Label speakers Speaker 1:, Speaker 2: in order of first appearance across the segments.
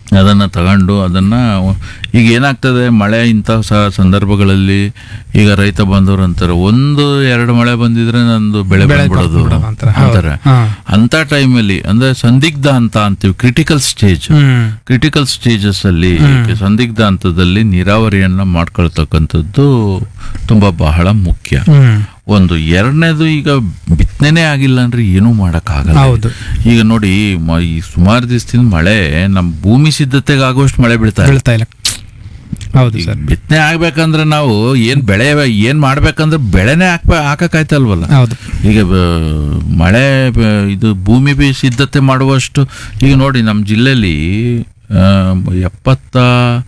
Speaker 1: ಅದನ್ನ ತಗೊಂಡು ಅದನ್ನ ಈಗ ಏನಾಗ್ತದೆ ಮಳೆ ಇಂಥ ಸ- ಸಂದರ್ಭಗಳಲ್ಲಿ ಈಗ ರೈತ ಬಂದವರು ಅಂತಾರೆ ಒಂದು ಎರಡು ಮಳೆ ಬಂದಿದ್ರೆ ನಂದು ಬೆಳೆ
Speaker 2: ಬೆಳೆ
Speaker 1: ಬಂದ್ಬಿಡೋದು
Speaker 2: ಬಂದ್ಬಿಡೋದು ಅಂತಾರೆ. ಹೌದು.
Speaker 1: ಅಂತಾರೆ
Speaker 2: ಹಾ.
Speaker 1: ಅಂತ ಟೈಮಲ್ಲಿ ಅಂದ್ರೆ ಸಂದಿಗ್ಧ ಅಂತ ಅಂತೀವಿ critical stage
Speaker 2: hmm
Speaker 1: critical stages ಅಲ್ಲಿ ಸಂದಿಗ್ಧ ಹಂತದಲ್ಲಿ ನೀರಾವರಿಯನ್ನ ಮಾಡ್ಕೊಳ್ತಕ್ಕಂಥದ್ದು ತುಂಬಾ ಬಹಳ ಮುಖ್ಯ
Speaker 2: ಹ್ಮ್
Speaker 1: ಒಂದು ಎರಡನೇದು ಈಗ ಬಿತ್ತನೆ ಆಗಿಲ್ಲ ಅಂದ್ರೆ ಏನೂ ಮಾಡಕ್ಕಾಗಲ್ಲ
Speaker 2: ಹೌದು.
Speaker 1: ಈಗ ನೋಡಿ ಮ- ಈ ಸುಮಾರು ದಿವಸದಿಂದ ಮಳೆ ನಮ್ಮ ಭೂಮಿ ಸಿದ್ಧತೆಗೆ ಆಗುವಷ್ಟು ಮಳೆ ಬೀಳ್ತಾ ಇದೆ
Speaker 2: ಬೀಳ್ತಾ ಇಲ್ಲ ಹೌದು
Speaker 1: ಈಗ
Speaker 2: ಸರ್
Speaker 1: ಬಿತ್ತನೆ ಆಗ್ಬೇಕಂದ್ರೆ ನಾವು ಏನ್ ಬೆಳೆ ಏನ್ ಮಾಡ್ಬೇಕಂದ್ರೆ ಬೆಳೆನೇ ಹಾಕ್ಬ ಹಾಕಕ್ಕಾಯ್ತಲ್ವಲ್ಲ
Speaker 2: ಹೌದು
Speaker 1: ಈಗ ಬ- ಮಳೆ ಬ- ಇದು ಭೂಮಿ ಬಿ ಸಿದ್ಧತೆ ಮಾಡುವಷ್ಟು ಈಗ ನೋಡಿ ನಮ್ಮ ಜಿಲ್ಲೆಯಲ್ಲಿ ಆ, ಎಪ್ಪತ್ತ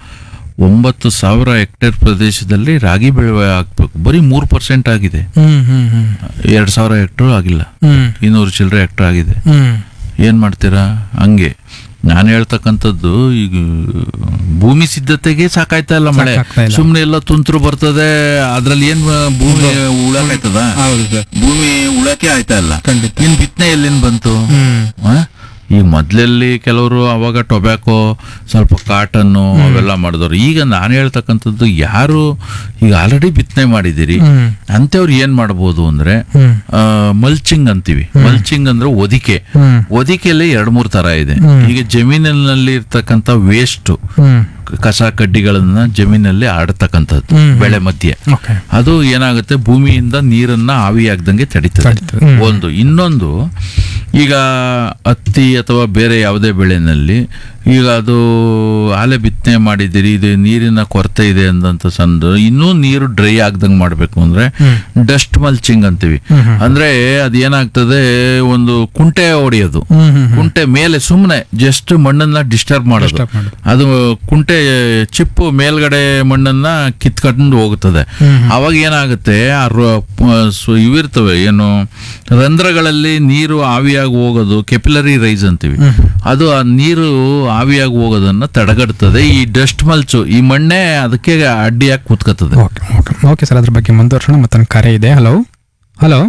Speaker 1: ಒಂಬತ್ತು ಸಾವಿರ ಹೆಕ್ಟೇರ್ ಪ್ರದೇಶದಲ್ಲಿ ರಾಗಿ ಬೆಳೆ ಹಾಕ್ಬೇಕು ಬರೀ ಮೂರು ಪರ್ಸೆಂಟ್ ಆಗಿದೆ
Speaker 2: ಹ್ಮ್ ಹ್ಮ್ ಹ್ಮ್
Speaker 1: ಎರಡು ಸಾವಿರ ಹೆಕ್ಟರ್ ಆಗಿಲ್ಲ
Speaker 2: ಹ್ಮ್
Speaker 1: ಇನ್ನೂರು ಚಿಲ್ಲರೆ ಹೆಕ್ಟರ್ ಆಗಿದೆ
Speaker 2: ಹ್ಮ್
Speaker 1: ಏನ್ ಮಾಡ್ತೀರಾ ಹಂಗೆ ನಾನು ಹೇಳ್ತಕ್ಕಂಥದ್ದು ಈಗ ಭೂಮಿ ಸಿದ್ಧತೆಗೆ ಸಾಕಾಯ್ತಾ ಇಲ್ಲ ಮಳೆ
Speaker 2: ಸಾಕಾಗ್ತಾ ಇಲ್ಲ.
Speaker 1: ಸುಮ್ನೆ ಎಲ್ಲ ತುಂತುರು ಬರ್ತದೆ ಅದ್ರಲ್ಲಿ ಏನ್ ಭೂಮಿ ಉಳಕಾಯ್ತದ
Speaker 2: ಹೌದು ಸರ್
Speaker 1: ಭೂಮಿ ಉಳಕೆ ಆಯ್ತಾ ಇಲ್ಲ
Speaker 2: ಖಂಡಿತ.
Speaker 1: ಇನ್ ಬಿತ್ತನೆ ಎಲ್ಲಿಂದ ಬಂತು
Speaker 2: ಹ್ಮ್
Speaker 1: ಆ? ಈ ಮೊದ್ಲಲ್ಲಿ ಕೆಲವರು ಅವಾಗ ಟೊಬ್ಯಾಕೋ ಸ್ವಲ್ಪ ಕಾಟನ್ನು ಅವೆಲ್ಲ ಮಾಡಿದವರು ಈಗ ನಾನು ಹೇಳ್ತಕ್ಕಂಥದ್ದು ಯಾರು ಈಗ ಆಲ್ರೆಡಿ ಬಿತ್ತನೆ ಮಾಡಿದಿರಿ
Speaker 2: ಹ್ಮ್
Speaker 1: ಅಂಥವ್ರು ಏನ್ ಮಾಡ್ಬೋದು ಅಂದ್ರೆ
Speaker 2: ಹ್ಮ್
Speaker 1: ಮಲ್ಚಿಂಗ್ ಅಂತೀವಿ ಮಲ್ಚಿಂಗ್ ಅಂದ್ರೆ ಒದಿಕೆ
Speaker 2: ಹ್ಮ್
Speaker 1: ಒದಿಕೆಯಲ್ಲಿ ಎರಡ್ ಮೂರ್ ತರ ಇದೆ ಈಗ ಜಮೀನಿನಲ್ಲಿ ಇರ್ತಕ್ಕಂಥ ವೇಸ್ಟ್
Speaker 2: ಹ್ಮ್
Speaker 1: ಕಸ ಕಡ್ಡಿಗಳನ್ನ ಜಮೀನಲ್ಲಿ ಆಡತಕ್ಕಂಥದ್ದು
Speaker 2: ಹ್ಮ್.
Speaker 1: ಬೆಳೆ ಮಧ್ಯೆ
Speaker 2: ಓಕೆ
Speaker 1: ಅದು ಏನಾಗುತ್ತೆ ಭೂಮಿಯಿಂದ ನೀರನ್ನ ಆವಿಯಾಗ್ದಂಗೆ ತಡೀತದೆ
Speaker 2: ತಡೀತದೆ. ಹ್ಮ್.
Speaker 1: ಒಂದು ಇನ್ನೊಂದು ಈಗ ಹತ್ತಿ ಅಥವಾ ಬೇರೆ ಯಾವುದೇ ಬೆಳೆನಲ್ಲಿ ಈಗ ಅದು ಆಲೆ ಬಿತ್ತನೆ ಮಾಡಿದಿರಿ ಇದು ನೀರಿನ ಕೊರತೆ ಇದೆ ಅಂದಂತ ಸಂದ ಇನ್ನೂ ನೀರು ಡ್ರೈ ಆಗ್ದಂಗೆ ಮಾಡಬೇಕು ಅಂದ್ರೆ ಡಸ್ಟ್ ಮಲ್ಚಿಂಗ್ ಅಂತೀವಿ ಅಂದ್ರೆ ಅದೇನಾಗ್ತದೆ ಒಂದು ಕುಂಟೆ ಹೊಡೆಯೋದು
Speaker 2: ಹ್ಮ್ ಹ್ಮ್
Speaker 1: ಕುಂಟೆ ಮೇಲೆ ಸುಮ್ಮನೆ ಜಸ್ಟ್ ಮಣ್ಣನ್ನ ಡಿಸ್ಟರ್ಬ್ ಮಾಡೋದು
Speaker 2: Disturb ಮಾಡೋದು.
Speaker 1: ಅದು ಕುಂಟೆ ಚಿಪ್ಪು ಮೇಲ್ಗಡೆ ಮಣ್ಣನ್ನ ಕಿತ್ಕೊಂಡು ಹೋಗುತ್ತದೆ ಅವಾಗ ಏನಾಗುತ್ತೆ ಆ ರ- ಪ- ಸು- ಇವಿರ್ತವೆ ಏನು ರಂಧ್ರಗಳಲ್ಲಿ ನೀರು ಆವಿಯಾಗಿ ಹೋಗೋದು ಕೆಪಿಲರಿ ರೈಸ್ ಅಂತೀವಿ ಅದು ಆ ನೀರು ಆವಿಯಾಗಿ ಹೋಗೋದನ್ನ ತಡೆಗಟ್ತದೆ ಈ ಡಸ್ಟ್ ಮಲ್ಚು ಈ ಮಣ್ಣೆ ಅದಕ್ಕೆ ಅಡ್ಡಿಯಾಗಿ ಕೂತ್ಕೋತದೆ
Speaker 2: ಓಕೆ ಓಕೆ ಓಕೆ ಸರ್ ಅದ್ರ ಬಗ್ಗೆ ಮುಂದುವರ್ಸೋಣ ಮತ್ತೊಂದು ಕರೆ ಇದೆ ಹಲೋ ಹಲೋ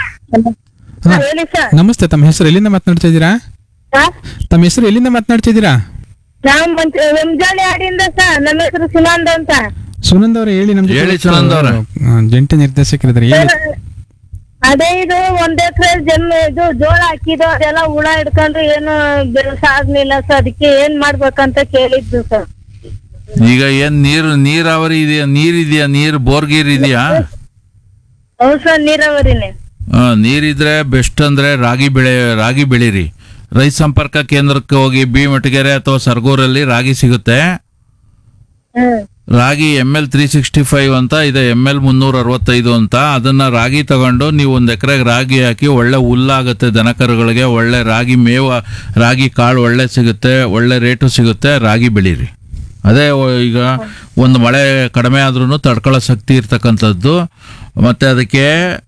Speaker 2: ಹಾ.
Speaker 3: ಹೇಳಿ ಸರ್
Speaker 2: ನಮಸ್ತೆ ತಮ್ಮ ಹೆಸರು ಎಲ್ಲಿಂದ ಮಾತನಾಡ್ತಾ ಇದ್ದೀರಾ ತಮ್ಮ ಹೆಸರು ಎಲ್ಲಿಂದ ಮಾತನಾಡ್ತಾ ಇದ್ದೀರಾ
Speaker 3: ನಾವು ಮುಂಜಾನೆ ಹಾಡಿಂದ ಸರ್ ನನ್ನ ಹೆಸರು ಸುನಂದ ಅಂತ
Speaker 2: ಸುನಂದ್ ಅವರೇ ಹೇಳಿ ನಮ್ಮ ಜೊತೆ
Speaker 1: ಹೇಳಿ
Speaker 2: ಇವತ್ತು,
Speaker 1: ಸುನಂದ್ ಅವ್ರೆ.
Speaker 2: ಆ, ಜಂಟಿ ನಿರ್ದೇಶಕರಿದ್ದಾರೆ ಹೇಳಿ
Speaker 3: ಅದೇ ಇದು ಒಂದ್ ಎಕರೆ ಜಮೀನು ಇದು ಜೋಳ ಹಾಕಿದ್ದು ಅದೆಲ್ಲ ಹುಳ ಹಿಡ್ಕೊಂಡು ಏನು ಬೆಳೆಸ ಆಗ್ಲಿಲ್ಲ ಸರ್ ಅದಕ್ಕೆ ಏನ್ ಮಾಡ್ಬೇಕಂತ ಕೇಳಿದ್ದು ಸರ್
Speaker 1: ಈಗ ಏನ್ ನೀರು ನೀರಾವರಿ ಇದೆಯಾ ನೀರಿದೆಯಾ ನೀರು ಬೋರ್ಗೀರ್ ಇದೆಯಾ
Speaker 3: ಹೌದು ಸರ್ ನೀರಾವರಿನೇ
Speaker 1: ಆ, ನೀರಿದ್ರೆ ಬೆಸ್ಟ್ ಅಂದ್ರೆ ರಾಗಿ ಬೆಳೆ ರಾಗಿ ಬೆಳೀರಿ ರೈತ ಸಂಪರ್ಕ ಕೇಂದ್ರಕ್ಕೆ ಹೋಗಿ ಬಿ ಮಟಗೆರೆ ಅಥವಾ ಸರ್ಗೂರಲ್ಲಿ ರಾಗಿ ಸಿಗುತ್ತೆ
Speaker 3: ಹ್ಮ್
Speaker 1: ರಾಗಿ M L three sixty five ಅಂತ ಇದೆ ಎಮ್ ಎಲ್ ಮುನ್ನೂರ ಅರವತ್ತೈದು ಅಂತ ಅದನ್ನ ರಾಗಿ ತಗೊಂಡು ನೀವು ಒಂದು ಎಕರೆಗೆ ರಾಗಿ ಹಾಕಿ ಒಳ್ಳೆ ಹುಲ್ಲಾಗುತ್ತೆ ದನಕರುಗಳಿಗೆ ಒಳ್ಳೆ ರಾಗಿ ಮೇವ ರಾಗಿ ಕಾಳು ಒಳ್ಳೆ ಸಿಗುತ್ತೆ ಒಳ್ಳೆ ರೇಟು ಸಿಗುತ್ತೆ ರಾಗಿ ಬೆಳೀರಿ ಅದೇ ಒ- ಈಗ ಒಂದು ಮಳೆ ಕಡಿಮೆ ಆದ್ರೂ ತಡ್ಕೊಳ್ಳೋ ಶಕ್ತಿ ಇರ್ತಕ್ಕಂಥದ್ದು ಮತ್ತೆ ಅದಕ್ಕೆ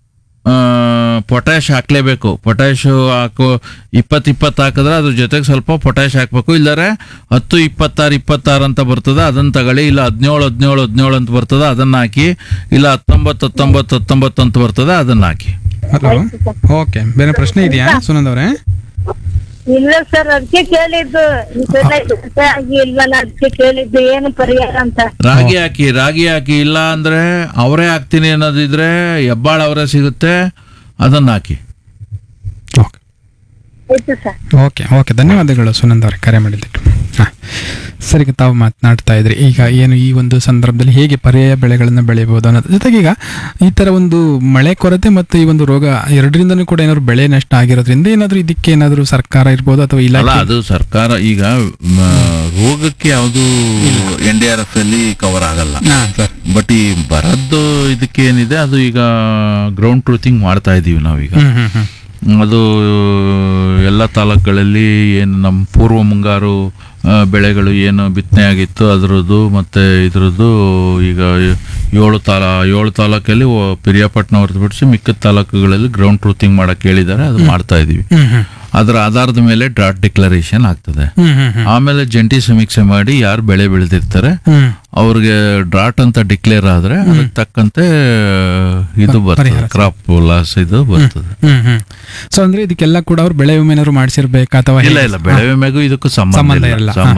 Speaker 1: ಪೊಟ್ಯಾಶ್ ಹಾಕ್ಲೇಬೇಕು ಪೊಟ್ಯಾಶ್ ಹಾಕು ಇಪ್ಪತ್ತು ಇಪ್ಪತ್ತು ಹಾಕಿದ್ರೆ ಅದ್ರ ಜೊತೆಗೆ ಸ್ವಲ್ಪ ಪೊಟ್ಯಾಶ್ ಹಾಕ್ಬೇಕು ಇಲ್ಲದ್ರೆ ಹತ್ತು ಇಪ್ಪತ್ತಾರು ಇಪ್ಪತ್ತಾರು ಅಂತ ಬರ್ತದೆ ಅದನ್ನ ತಗೊಳ್ಳಿ ಇಲ್ಲ ಹದಿನೇಳು ಹದಿನೇಳು ಹದಿನೇಳು ಅಂತ ಬರ್ತದೆ ಅದನ್ನ ಹಾಕಿ ಇಲ್ಲ ಹತ್ತೊಂಬತ್ತು ಹತ್ತೊಂಬತ್ತು ಹತ್ತೊಂಬತ್ತು ಅಂತ ಬರ್ತದೆ ಅದನ್ನ ಹಾಕಿ
Speaker 2: ಹಲೋ ಓಕೆ ಬೇರೆ ಪ್ರಶ್ನೆ ಇದೆಯಾ ಸುನಂದ್ ಅವರೇ
Speaker 3: ಇಲ್ಲ ಸರ್ ಅದಕ್ಕೆ ಕೇಳಿದ್ದು ಈ ಸಲ ಬೆಳೆ ಆಗಿ ಇಲ್ವಲ್ಲ ಅದಕ್ಕೆ ಕೇಳಿದ್ದು ಏನು ಪರಿಹಾರ ಅಂತ
Speaker 1: ರಾಗಿ ಹಾಕಿ ರಾಗಿ ಹಾಕಿ ಇಲ್ಲ ಅಂದ್ರೆ ಅವರೇ ಹಾಕ್ತೀನಿ ಅನ್ನೋದಿದ್ರೆ ಹೆಬ್ಬಾಳ ಅವರೇ ಸಿಗುತ್ತೆ ಅದನ್ನ ಹಾಕಿ
Speaker 2: ಓಕೆ
Speaker 3: ಆಯ್ತು ಸರ್
Speaker 2: ಓಕೆ ಓಕೆ ಧನ್ಯವಾದಗಳು ಸುನಂದ್ ಅವರೇ ಕರೆ ಮಾಡಿದ್ದಕ್ಕೆ ಹಾಂ ಸರಿ ಈಗ ತಾವು ಮಾತನಾಡ್ತಾ ಇದ್ರಿ ಈಗ ಏನು ಈ ಒಂದು ಸಂದರ್ಭದಲ್ಲಿ ಹೇಗೆ ಪರ್ಯಾಯ ಬೆಳೆಗಳನ್ನು ಬೆಳೆಯಬಹುದು ಅನ್ನೋದ್ರ ಜೊತೆಗೆ ಈಗ ಈ ಥರ ಒಂದು ಮಳೆ ಕೊರತೆ ಮತ್ತು ಈ ಒಂದು ರೋಗ ಎರಡರಿಂದನೂ ಕೂಡ ಏನಾದ್ರು ಬೆಳೆ ನಷ್ಟ ಆಗಿರೋದ್ರಿಂದ ಏನಾದರೂ ಇದಕ್ಕೆ ಏನಾದರೂ ಸರ್ಕಾರ ಇರ್ಬೋದು ಅಥವಾ
Speaker 1: ಅಲ್ಲ
Speaker 2: ಇಲಾಖೆ
Speaker 1: ಅದು ಸರ್ಕಾರ ಈಗ ಮ, ರೋಗಕ್ಕೆ ಯಾವುದು ಎನ್ ಡಿ ಆರ್ ಎಫ್ ಅಲ್ಲಿ ಕವರ್ ಆಗಲ್ಲ
Speaker 2: ಹಾಂ ಸರ್
Speaker 1: ಬಟ್ ಈ ಬರದ್ದು ಇದಕ್ಕೆ ಏನಿದೆ ಅದು ಈಗ ಗ್ರೌಂಡ್ ಟ್ರೂತಿಂಗ್ ಮಾಡ್ತಾ ಇದೀವಿ ನಾವೀಗ
Speaker 2: ಹ್ಮ್ ಹ್ಮ್ ಹ್ಮ್
Speaker 1: ಅದು ಎಲ್ಲ ತಾಲೂಕುಗಳಲ್ಲಿ ಏನು ನಮ್ಮ ಪೂರ್ವ ಮುಂಗಾರು ಆ, ಬೆಳೆಗಳು ಏನು ಬಿತ್ತನೆ ಆಗಿತ್ತು ಅದರದ್ದು ಮತ್ತೆ ಇದ್ರದ್ದು ಈಗ ಏಳು ತಾಲ ಏಳು ತಾಲೂಕಲ್ಲಿ ಒ- ಪಿರಿಯಾಪಟ್ಟಣ ಹೊರತುಪಡಿಸಿ ಮಿಕ್ಕಿದ ತಾಲೂಕುಗಳಲ್ಲಿ ಗ್ರೌಂಡ್ ಟ್ರೂತಿಂಗ್ ಮಾಡಕ್ ಹೇಳಿದ್ದಾರೆ ಅದು ಮಾಡ್ತಾ ಇದೀವಿ
Speaker 2: ಹ್ಮ್ ಹ್ಮ್
Speaker 1: ಅದರ ಆಧಾರದ ಮೇಲೆ ಡ್ರಾಟ್ ಡಿಕ್ಲರೇಷನ್ ಆಗ್ತದೆ
Speaker 2: ಹ್ಮ್ ಹ್ಮ್ ಹ್ಮ್
Speaker 1: ಆಮೇಲೆ ಜಂಟಿ ಸಮೀಕ್ಷೆ ಮಾಡಿ ಯಾರು ಬೆಳೆ ಬೆಳೆದಿರ್ತಾರೆ
Speaker 2: ಹ್ಮ್
Speaker 1: ಅವ್ರಿಗೆ ಡ್ರಾಟ್ ಅಂತ ಡಿಕ್ಲೇರ್ ಆದ್ರೆ ಅದಕ್ಕೆ ತಕ್ಕಂತೆ ಇದು ಬರ್ತದೆ
Speaker 2: ಪರಿಹಾರ
Speaker 1: ಕ್ರಾಪ್ ಲಾಸ್ ಇದು ಬರ್ತದೆ
Speaker 2: ಹ್ಮ್ ಹ್ಮ್ ಸೊ ಅಂದ್ರೆ ಇದಕ್ಕೆಲ್ಲ ಕೂಡ ಅವ್ರು ಬೆಳೆ ವಿಮೆ ಏನಾದ್ರು ಮಾಡಿಸಿರ್ಬೇಕಾ ಅಥವಾ
Speaker 1: ಇಲ್ಲ ಇಲ್ಲ ಬೆಳೆ ವಿಮೆಗೂ ಇದಕ್ಕೂ ಸಂಬಂಧ
Speaker 2: ಸಂಬಂಧ
Speaker 1: ಇಲ್ಲ
Speaker 2: ಇಲ್ಲ.
Speaker 1: ಸಂಬಂಧ